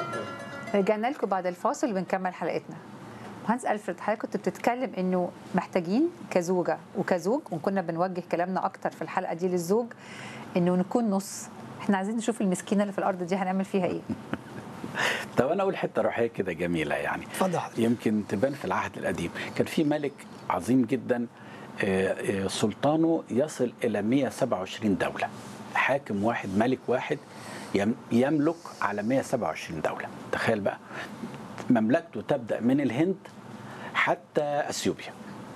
رجعنا لكم بعد الفاصل وبنكمل حلقتنا مهندس الفريد حضرتك كنت بتتكلم انه محتاجين كزوجه وكزوج وكنا بنوجه كلامنا اكتر في الحلقه دي للزوج انه نكون نص احنا عايزين نشوف المسكينه اللي في الارض دي هنعمل فيها ايه طب انا اقول حته روحيه كده جميله يعني اتفضل حضرتك. يمكن تبان في العهد القديم كان في ملك عظيم جدا آه، آه، سلطانه يصل الى 127 دوله حاكم واحد ملك واحد يم- يملك على 127 دوله تخيل بقى مملكته تبدا من الهند حتى اثيوبيا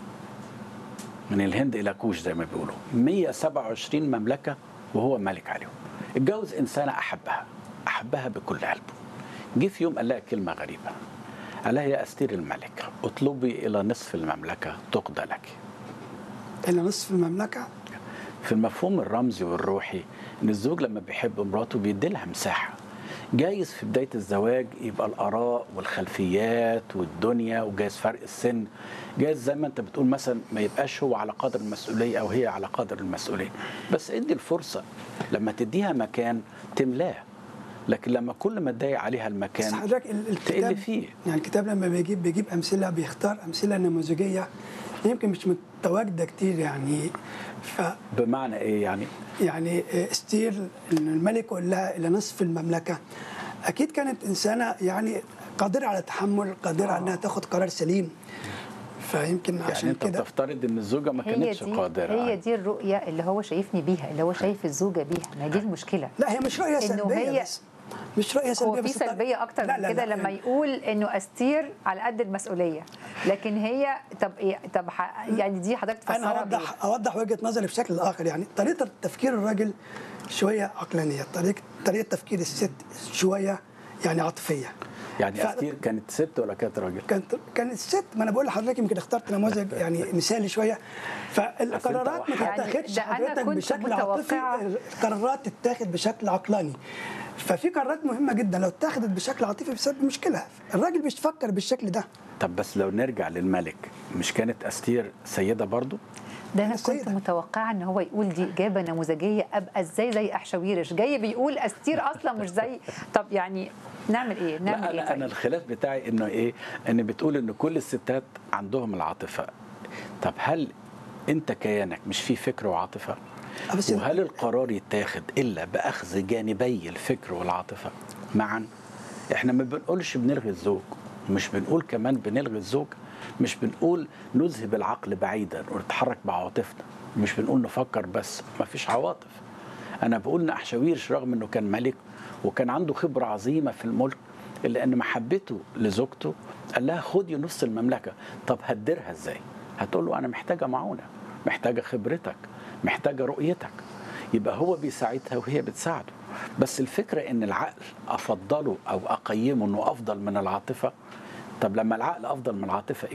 من الهند الى كوش زي ما بيقولوا 127 مملكه وهو ملك عليهم اتجوز انسانه احبها احبها بكل قلبه جه في يوم قال لها كلمه غريبه قال لها يا استير الملك اطلبي الى نصف المملكه تقضى لك إلى نصف المملكة في المفهوم الرمزي والروحي ان الزوج لما بيحب مراته بيدي لها مساحه جايز في بدايه الزواج يبقى الاراء والخلفيات والدنيا وجايز فرق السن جايز زي ما انت بتقول مثلا ما يبقاش هو على قدر المسؤوليه او هي على قدر المسؤوليه بس ادي الفرصه لما تديها مكان تملاه لكن لما كل ما تضايق عليها بس المكان حضرتك ال- الكتاب تقل فيه يعني الكتاب لما بيجيب بيجيب أمثلة بيختار أمثلة نموذجية يمكن مش متواجدة كتير يعني ف بمعنى ايه يعني يعني استير إن الملك يقول لها الى نصف المملكه اكيد كانت انسانه يعني قادره على التحمل قادره على انها تاخد قرار سليم فيمكن يعني عشان انت كده بتفترض ان الزوجه ما هي كانتش دي قادره هي دي الرؤيه اللي هو شايفني بيها اللي هو شايف الزوجه بيها ما هي دي المشكله لا هي مش رؤيه إنه سلبيه هي- بس مش رؤيه سلبيه هو في بس الط- سلبيه اكتر لا من لا كده لا لما يعني يقول انه استير على قد المسؤوليه لكن هي طب إيه طب ح- يعني دي حضرتك انا تفسرها بإيه؟ اوضح اوضح وجهه نظري بشكل اخر يعني طريقه تفكير الراجل شويه عقلانيه طريقه طريقه تفكير الست شويه يعني عاطفيه يعني ف- استير كانت ست ولا كانت راجل كانت كانت الست ما انا بقول لحضرتك يمكن اخترت نموذج يعني مثالي شويه فالقرارات ما يعني تتاخدش ده أنا حضرتك كنت بشكل عاطفي متوقعة- القرارات تتاخد بشكل عقلاني ففي قرارات مهمه جدا لو اتاخدت بشكل عاطفي بسبب مشكله الراجل بيفكر بالشكل ده طب بس لو نرجع للملك مش كانت استير سيده برضو ده انا كنت السيدة. متوقعه ان هو يقول دي اجابه نموذجيه ابقى ازاي زي احشاويرش جاي بيقول استير اصلا مش زي طب يعني نعمل ايه نعمل لا ايه انا انا طيب؟ الخلاف بتاعي انه ايه ان بتقول ان كل الستات عندهم العاطفه طب هل انت كيانك مش فيه فكر وعاطفه آه، بس وهل القرار يتاخد الا باخذ جانبي الفكر والعاطفه معا احنا ما بنقولش بنلغي الزوج مش بنقول كمان بنلغي الزوج مش بنقول نذهب العقل بعيدا ونتحرك بعواطفنا مش بنقول نفكر بس ما فيش عواطف انا بقول ان احشاويرش رغم انه كان ملك وكان عنده خبره عظيمه في الملك الا ان محبته لزوجته قال لها خدي نص المملكه طب هتديرها ازاي هتقول له انا محتاجه معونه محتاجه خبرتك محتاجه رؤيتك يبقى هو بيساعدها وهي بتساعده بس الفكره ان العقل افضله او اقيمه انه افضل من العاطفه طب لما العقل افضل من العاطفه